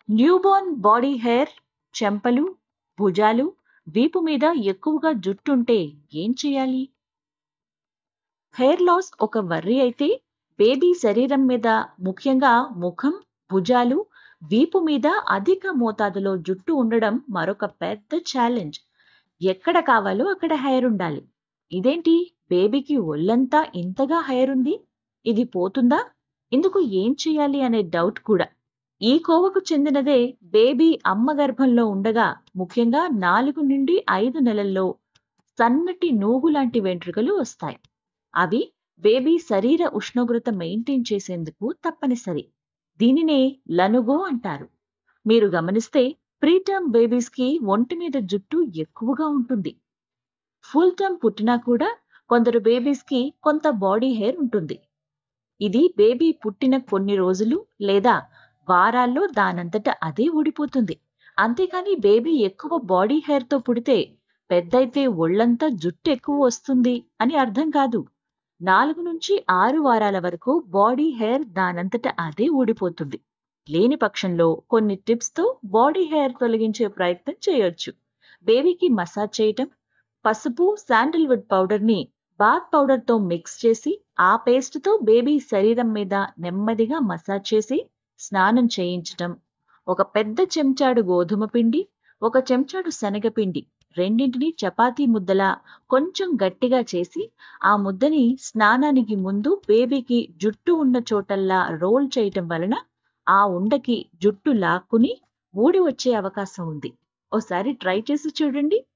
newborn body hair చెంపలు భుజాలు వీపు మీద ఎక్కువగా జుట్టుంటే ఏం చేయాలి హెయిర్ లాస్ ఒక వర్రీ అయితే బేబీ శరీరం మీద ముఖ్యంగా ముఖం భుజాలు వీపు మీద అధిక మోతాదులో జుట్టు ఉండడం మరొక పెద్ద ఛాలెంజ్ ఎక్కడ కావాలో అక్కడ హెయిర్ ఉండాలి ఇదేంటి బేబీకి ఒళ్ళంతా ఇంతగా హెయిర్ ఉంది ఇది పోతుందా ఇందుకు ఏం చేయాలి అనే డౌట్ కూడా ఈ కోవకు చెందినదే బేబీ అమ్మ గర్భంలో ఉండగా ముఖ్యంగా నాలుగు నుండి ఐదు నెలల్లో సన్నటి నూగు లాంటి వెంట్రుకలు వస్తాయి అవి బేబీ శరీర ఉష్ణోగ్రత మెయింటైన్ చేసేందుకు తప్పనిసరి దీనినే లనుగో అంటారు మీరు గమనిస్తే ప్రీటర్మ్ బేబీస్ కి ఒంటి మీద జుట్టు ఎక్కువగా ఉంటుంది ఫుల్ టర్మ్ పుట్టినా కూడా కొందరు బేబీస్ కి కొంత బాడీ హెయిర్ ఉంటుంది ఇది బేబీ పుట్టిన కొన్ని రోజులు లేదా వారాల్లో దానంతట అదే ఊడిపోతుంది అంతేకాని బేబీ ఎక్కువ బాడీ హెయిర్ తో పుడితే పెద్దయితే ఒళ్ళంతా జుట్టు ఎక్కువ వస్తుంది అని అర్థం కాదు నాలుగు నుంచి ఆరు వారాల వరకు బాడీ హెయిర్ దానంతట అదే ఊడిపోతుంది లేని పక్షంలో కొన్ని టిప్స్ తో బాడీ హెయిర్ తొలగించే ప్రయత్నం చేయొచ్చు బేబీకి మసాజ్ చేయటం పసుపు శాండిల్వుడ్ పౌడర్ ని బాత్ పౌడర్ తో మిక్స్ చేసి ఆ పేస్ట్ తో బేబీ శరీరం మీద నెమ్మదిగా మసాజ్ చేసి స్నానం చేయించటం ఒక పెద్ద చెంచాడు గోధుమ పిండి ఒక చెంచాడు శనగపిండి రెండింటిని చపాతీ ముద్దలా కొంచెం గట్టిగా చేసి ఆ ముద్దని స్నానానికి ముందు బేబీకి జుట్టు ఉన్న చోటల్లా రోల్ చేయటం వలన ఆ ఉండకి జుట్టు లాక్కుని ఊడి వచ్చే అవకాశం ఉంది ఓసారి ట్రై చేసి చూడండి